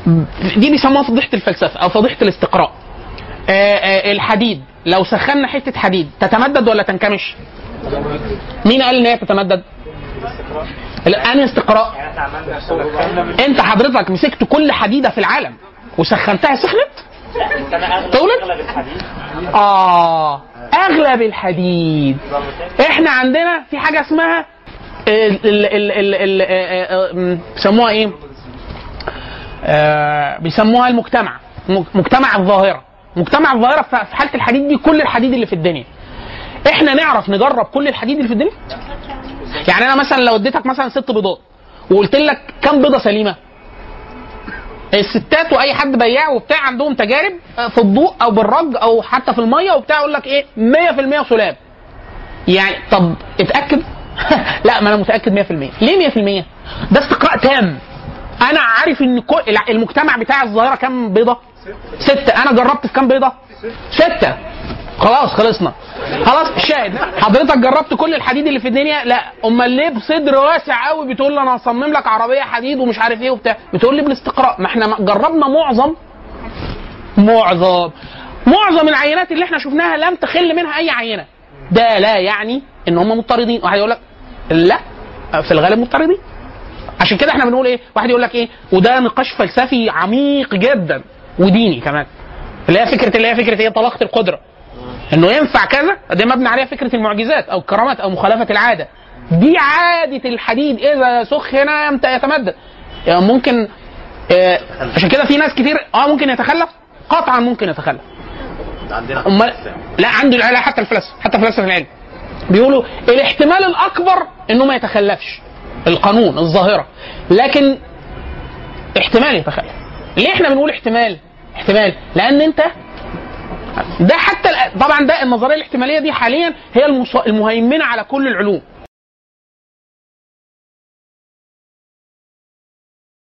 دي بيسموها فضيحه الفلسفه او فضيحه الاستقراء آه، آه، الحديد لو سخنا حته حديد تتمدد ولا تنكمش؟ مين قال ان هي تتمدد؟ لا، انهي استقراء؟ انت حضرتك مسكت كل حديده في العالم وسخنتها سخنت؟ تولد؟ اه اغلب الحديد احنا عندنا في حاجه اسمها ال ال ال ال ال آه، آه، آه، بيسموها ايه؟ آه، بيسموها المجتمع م- مجتمع الظاهره مجتمع الظاهره ف- في حاله الحديد دي كل الحديد اللي في الدنيا احنا نعرف نجرب كل الحديد اللي في الدنيا يعني انا مثلا لو اديتك مثلا ست بيضات وقلت لك كم بيضه سليمه الستات واي حد بياع وبتاع عندهم تجارب آه، في الضوء او بالرج او حتى في الميه وبتاع يقول لك ايه 100% سلام يعني طب اتاكد لا ما انا متاكد 100% ليه 100% ده استقراء تام انا عارف ان كل الع- المجتمع بتاع الظاهره كام بيضه ستة انا جربت في كام بيضه ستة خلاص خلصنا خلاص الشاهد حضرتك جربت كل الحديد اللي في الدنيا لا امال ليه بصدر واسع قوي بتقول لي انا هصمم لك عربيه حديد ومش عارف ايه وبتاع بتقول لي بالاستقراء ما احنا جربنا معظم معظم معظم العينات اللي احنا شفناها لم تخل منها اي عينه ده لا يعني ان هم مضطردين واحد يقول لك لا في الغالب مضطردين عشان كده احنا بنقول ايه واحد يقول لك ايه وده نقاش فلسفي عميق جدا وديني كمان اللي هي فكره اللي هي فكره ايه طلاقه القدره انه ينفع كذا ده مبني عليها فكره المعجزات او الكرامات او مخالفه العاده دي عاده الحديد اذا سخن يمت- يتمدد يعني ممكن آه عشان كده في ناس كتير اه ممكن يتخلف قطعا ممكن يتخلف عندنا امال لا عنده لا حتى الفلاسفه حتى الفلاسفه العلم بيقولوا الاحتمال الاكبر انه ما يتخلفش القانون الظاهره لكن احتمال يتخلف ليه احنا بنقول احتمال احتمال لان انت ده حتى الآن- طبعا ده النظريه الاحتماليه دي حاليا هي المص- المهيمنه على كل العلوم